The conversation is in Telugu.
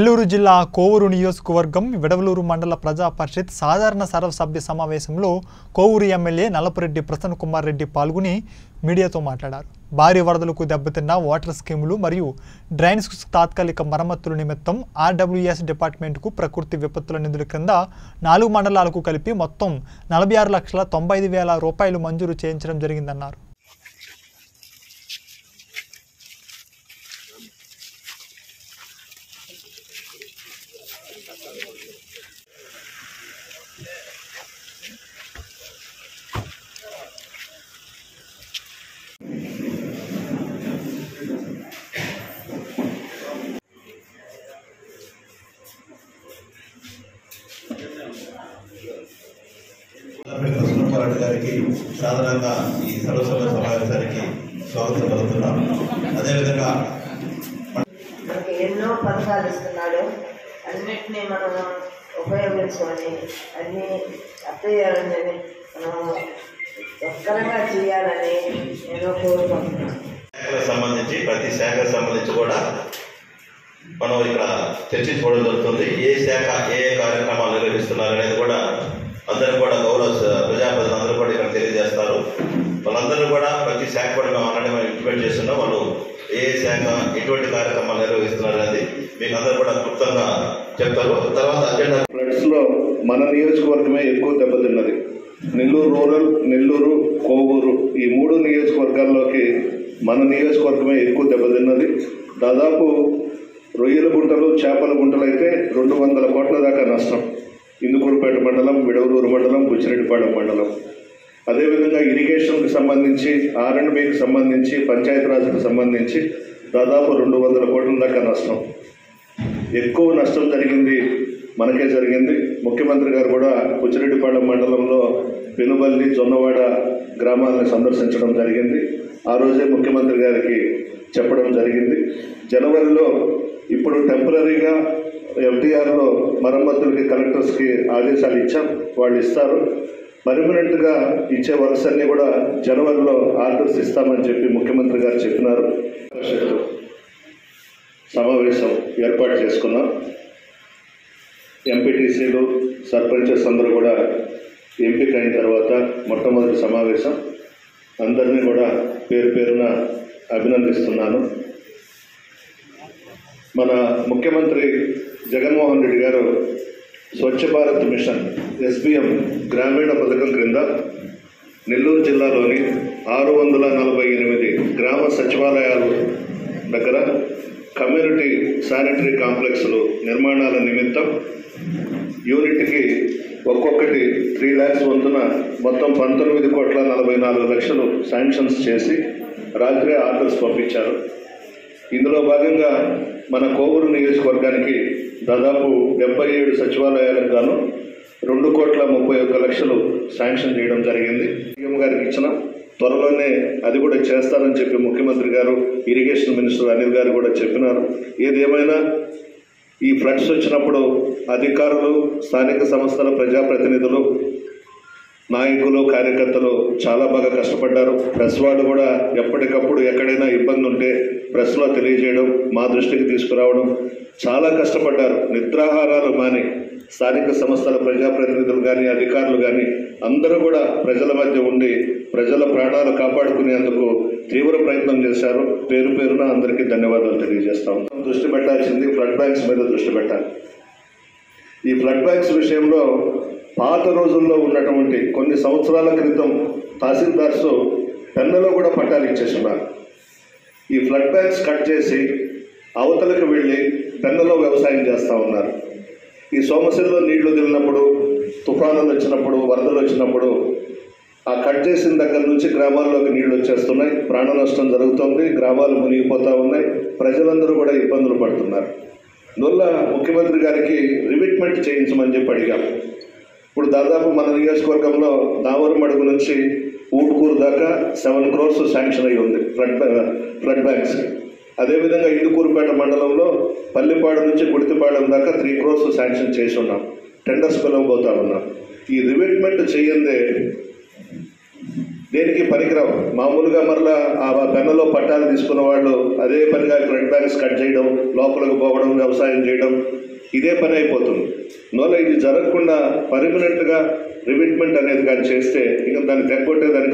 నెల్లూరు జిల్లా కోవూరు నియోజకవర్గం విడవలూరు మండల ప్రజా పరిషత్ సాధారణ సర్వసభ్య సమావేశంలో కోవూరు ఎమ్మెల్యే నల్లపురెడ్డి ప్రసన్న కుమార్ రెడ్డి పాల్గొని మీడియాతో మాట్లాడారు భారీ వరదలకు దెబ్బతిన్న వాటర్ స్కీములు మరియు డ్రైన్స్ తాత్కాలిక మరమ్మతుల నిమిత్తం ఆర్డబ్ల్యూఎస్ డిపార్ట్మెంట్కు ప్రకృతి విపత్తుల నిధుల క్రింద నాలుగు మండలాలకు కలిపి మొత్తం నలభై ఆరు లక్షల తొంభై ఐదు వేల రూపాయలు మంజూరు చేయించడం జరిగిందన్నారు కృష్ణపారెడ్డి గారికి సాధారణంగా ఈ సర్వసభ సమావేశానికి స్వాగతం పలుకుతున్నాం అదేవిధంగా మనకి ఎన్నో పథకాలు ఇస్తున్నాడు అన్నిటినీ మనం ఉపయోగించుకొని అన్నీ అత్తయ్యాలని మనం ఒక్కరగా చేయాలని నేను కోరుకుంటున్నాను శాఖలకు సంబంధించి ప్రతి శాఖకు సంబంధించి కూడా మనం ఇక్కడ చర్చించుకోవడం జరుగుతుంది ఏ శాఖ ఏ ఏ కార్యక్రమాలు నిర్వహిస్తున్నారు అనేది కూడా అందరూ కూడా గౌరవ స- ప్రజాప్రతినిధులు అందరూ కూడా ఇక్కడ తెలియజేస్తారు వాళ్ళందరూ కూడా ప్రతి శాఖ కూడా మేము ఆల్రెడీ మేము ఇంప్లిమెంట్ చేస్తున్నాం వాళ్ళు ఏ ఏ శాఖ ఎటువంటి కార్యక్రమాలు నిర్వహిస్తున్నారు అనేది మీకు అందరూ కూడా క్లుప్తంగా చెప్తారు తర్వాత అజెండా ఫ్లడ్స్ లో మన నియోజకవర్గమే ఎక్కువ దెబ్బతిన్నది నెల్లూరు రూరల్ నెల్లూరు కోవూరు ఈ మూడు నియోజకవర్గాల్లోకి మన నియోజకవర్గమే ఎక్కువ దెబ్బతిన్నది దాదాపు రొయ్యల గుంటలు చేపల గుంటలు అయితే రెండు వందల కోట్ల దాకా నష్టం ఇందుకూరుపేట మండలం విడవలూరు మండలం బుచ్చిరెడ్డిపాళెం మండలం అదేవిధంగా ఇరిగేషన్కి సంబంధించి ఆర్ అండ్ బికి సంబంధించి పంచాయతీరాజ్కి సంబంధించి దాదాపు రెండు వందల కోట్ల దాకా నష్టం ఎక్కువ నష్టం జరిగింది మనకే జరిగింది ముఖ్యమంత్రి గారు కూడా పుచ్చిరెడ్డిపాళెం మండలంలో పెనుబల్లి జొన్నవాడ గ్రామాలను సందర్శించడం జరిగింది ఆ రోజే ముఖ్యమంత్రి గారికి చెప్పడం జరిగింది జనవరిలో ఇప్పుడు టెంపరీగా ఎఫ్డీఆర్లో మరమ్మతులకి కలెక్టర్స్కి ఆదేశాలు ఇచ్చాం వాళ్ళు ఇస్తారు పర్మనెంట్గా ఇచ్చే వర్క్స్ అన్ని కూడా జనవరిలో ఆర్డర్స్ ఇస్తామని చెప్పి ముఖ్యమంత్రి గారు చెప్పినారు సమావేశం ఏర్పాటు చేసుకున్నాం ఎంపీటీసీలు సర్పంచెస్ అందరూ కూడా ఎంపిక అయిన తర్వాత మొట్టమొదటి సమావేశం అందరినీ కూడా పేరు పేరున అభినందిస్తున్నాను మన ముఖ్యమంత్రి జగన్మోహన్ రెడ్డి గారు స్వచ్ఛ భారత్ మిషన్ ఎస్బిఎం గ్రామీణ పథకం క్రింద నెల్లూరు జిల్లాలోని ఆరు వందల నలభై ఎనిమిది గ్రామ సచివాలయాలు దగ్గర కమ్యూనిటీ శానిటరీ కాంప్లెక్స్లు నిర్మాణాల నిమిత్తం యూనిట్కి ఒక్కొక్కటి త్రీ ల్యాక్స్ వంతున మొత్తం పంతొమ్మిది కోట్ల నలభై నాలుగు లక్షలు శాంక్షన్స్ చేసి రాత్రే ఆర్డర్స్ పంపించారు ఇందులో భాగంగా మన కోవూరు నియోజకవర్గానికి దాదాపు డెబ్బై ఏడు సచివాలయాలకు గాను రెండు కోట్ల ముప్పై ఒక్క లక్షలు శాంక్షన్ చేయడం జరిగింది సీఎం గారికి ఇచ్చిన త్వరలోనే అది కూడా చేస్తారని చెప్పి ముఖ్యమంత్రి గారు ఇరిగేషన్ మినిస్టర్ అనిల్ గారు కూడా చెప్పినారు ఏదేమైనా ఈ ఫ్లడ్స్ వచ్చినప్పుడు అధికారులు స్థానిక సంస్థల ప్రజాప్రతినిధులు నాయకులు కార్యకర్తలు చాలా బాగా కష్టపడ్డారు ప్రెస్ వాళ్ళు కూడా ఎప్పటికప్పుడు ఎక్కడైనా ఇబ్బంది ఉంటే ప్రెస్లో తెలియజేయడం మా దృష్టికి తీసుకురావడం చాలా కష్టపడ్డారు నిద్రాహారాలు మాని స్థానిక సంస్థల ప్రజాప్రతినిధులు కానీ అధికారులు కానీ అందరూ కూడా ప్రజల మధ్య ఉండి ప్రజల ప్రాణాలు కాపాడుకునేందుకు తీవ్ర ప్రయత్నం చేశారు పేరు పేరున అందరికీ ధన్యవాదాలు తెలియజేస్తాం దృష్టి పెట్టాల్సింది ఫ్లడ్ బ్యాంక్స్ మీద దృష్టి పెట్టాలి ఈ ఫ్లడ్ బ్యాంక్స్ విషయంలో పాత రోజుల్లో ఉన్నటువంటి కొన్ని సంవత్సరాల క్రితం తహసీల్దార్స్ పెన్నులో కూడా పట్టాలు ఇచ్చేస్తున్నారు ఈ ఫ్లడ్ బ్యాంక్స్ కట్ చేసి అవతలకు వెళ్ళి పెన్నులో వ్యవసాయం చేస్తూ ఉన్నారు ఈ సోమశిల్లో నీళ్లు వదిలినప్పుడు తుఫానులు వచ్చినప్పుడు వరదలు వచ్చినప్పుడు ఆ కట్ చేసిన దగ్గర నుంచి గ్రామాల్లోకి నీళ్లు వచ్చేస్తున్నాయి ప్రాణ నష్టం జరుగుతుంది గ్రామాలు మునిగిపోతూ ఉన్నాయి ప్రజలందరూ కూడా ఇబ్బందులు పడుతున్నారు అందువల్ల ముఖ్యమంత్రి గారికి రిమిట్మెంట్ చేయించమని చెప్పి అడిగాం ఇప్పుడు దాదాపు మన నియోజకవర్గంలో దావరం మడుగు నుంచి ఊటుకూరు దాకా సెవెన్ క్రోర్స్ శాంక్షన్ అయి ఉంది ఫ్లడ్ బ్యా- ఫ్లడ్ బ్యాంక్స్ అదేవిధంగా ఇందుకూరుపేట మండలంలో పల్లిపాడు నుంచి గుడితిపాడెం దాకా త్రీ క్రోర్స్ శాంక్షన్ చేసి ఉన్నాం టెండర్స్ పిలవబోతా ఉన్నాం ఈ రిమిట్మెంట్ చేయందే దేనికి పనికిరావు మామూలుగా మరలా ఆ పెన్నులో పట్టాలు తీసుకున్న వాళ్ళు అదే పనిగా క్రెడిట్ బ్యాగ్స్ కట్ చేయడం లోపలికి పోవడం వ్యవసాయం చేయడం ఇదే పని అయిపోతుంది నోలో ఇది జరగకుండా పర్మనెంట్గా రిమిట్మెంట్ అనేది కానీ చేస్తే ఇక దాన్ని తెగొట్టే దానికి